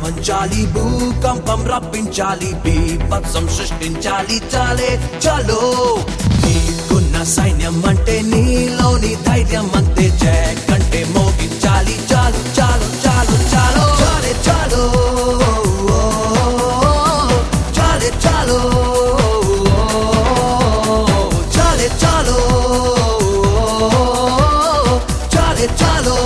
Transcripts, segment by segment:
వంచాలి భూకంపం రప్పించాలి బీభత్సం సృష్టించాలి చాలే చాలో నీకున్న సైన్యం అంటే నీలోని ధైర్యం అంతే కంటే మోగించాలి చాలు చాలు చాలు చాలు చాలే చాలు చాలే చాలు చాలే చాలు చాలే చాలు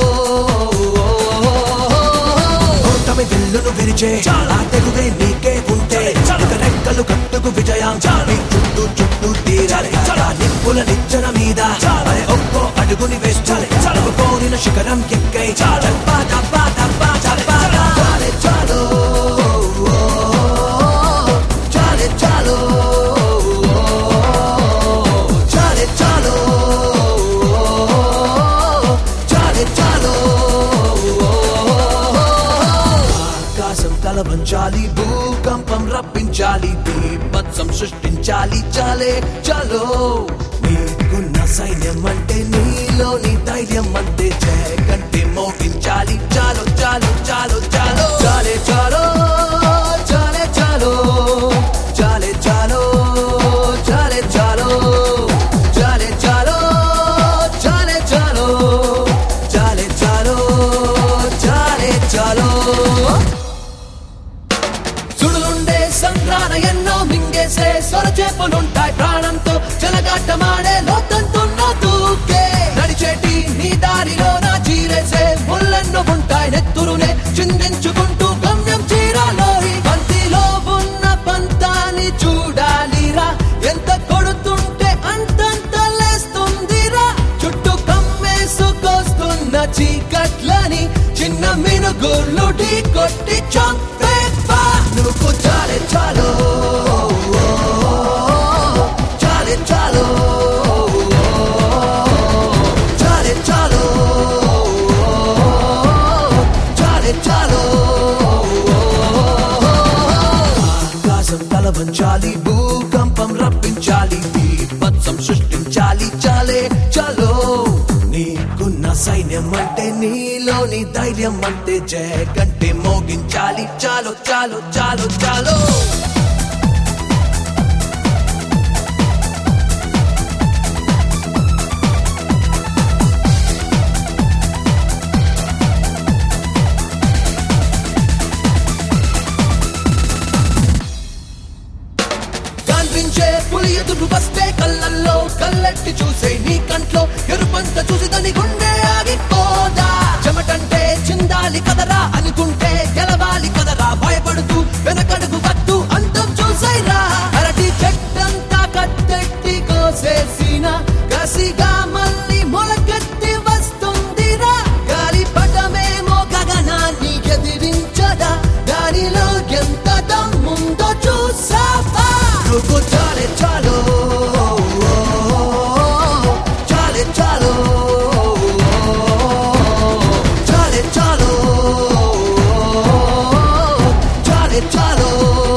ఓటమి విల్లును విరిచే చాలా తెగువే నీకే ఉంటే ఇక రెక్కలు కట్టుకు విజయం చాలి చుట్టూ చుట్టూ తీరాలి చాలా నిప్పుల నిచ్చెన మీద అరే ఒక్కో అడుగుని వేస్తాలి నువ్వు కోరిన శిఖరం ఎక్కై చాలా పాట పాట పాట పాట చాలే చాలు చాలే చాలు చాలే చాలు చాలే చాలు ఆకాశం తల వంచాలి భూకంపం రప్పించాలి బీభత్సం సృష్టించాలి చాలే చాలో నీకున్న సైన్యం అంటే నీలోని ధైర్యం అంతే కంటే మోగించాలి చాలు చాలు చాలు చాలు చాలే చాలో చాలే చాలో చాలే చాలో చాలే చాలో చాలే చాలో చాలే చాలో చాలే చాలో చాలే చాలో సుడులుండే సంగ్రాన ఎన్నో మింగేసే స్వరచేపలుంటాయి ప్రాణంతో చెలగాటమాడే లోతంతున్న దూకే నడిచేటి నీ దారిలో నా చీరేసే ముళ్ళెన్నో ఉంటాయి నెత్తురునే చిందించుకుంటూ గమ్యం చేరాలోయి పంతిలో ఉన్న పంతాన్ని చూడాలిరా ఎంత కొడుతుంటే అంతంత లేస్తుందిరా చుట్టూ కమ్మేసుకొస్తున్న చీకట్లని చిన్న మినుగుర్లు ఢీ కొట్టి చంపేవా నువ్వు చాలే చాలు చాలే చాలు చాలే చాలు చాలే చాలు ఆకాశం తల వంచాలి భూకంపం రప్పించాలి బీభత్సం సృష్టించాలి చాలే చాలో నీకున్న సైన్యం అంటే నీలోని ధైర్యం అంటే జయ కంటే మోగించాలి చాలు చాలు చాలు చాలు కనిపించే పులి ఎదురు వస్తే కళ్ళల్లో కళ్ళెట్టి చూసే నీ కంట్లో ఎరుపంత చూసి దాని గుండె ఆగిపోదా చెమటంటే చిందాలి కదరా అనుకుంటే గెలవాలి కదరా భయపడుతూ వెనకడుగు వద్దు అంతం చూసైరా అరటి చెట్టంతా కట్టెట్టి కోసేసిన కసిగా మళ్ళీ మొలకెత్తి వస్తుందిరా గాలి పటమేమో గగనాన్ని ఎదిరించదా దానిలో ఎంత దమ్ముందో చూసావా నువ్వు చాలే చాలు చాలే చాలు చాలే చాలు చాలే చాలు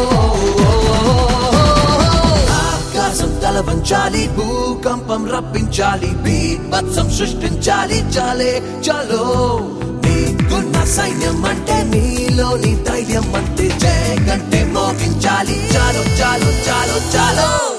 ఆకాశం తల వంచాలి భూకంపం రప్పించాలి బీభత్సం సృష్టించాలి చాలే చాలో నీకున్న సైన్యం అంటే నీలోని ధైర్యం అంటే జయ కంటే మోగించాలి చాలు చాలు చాలు చాలు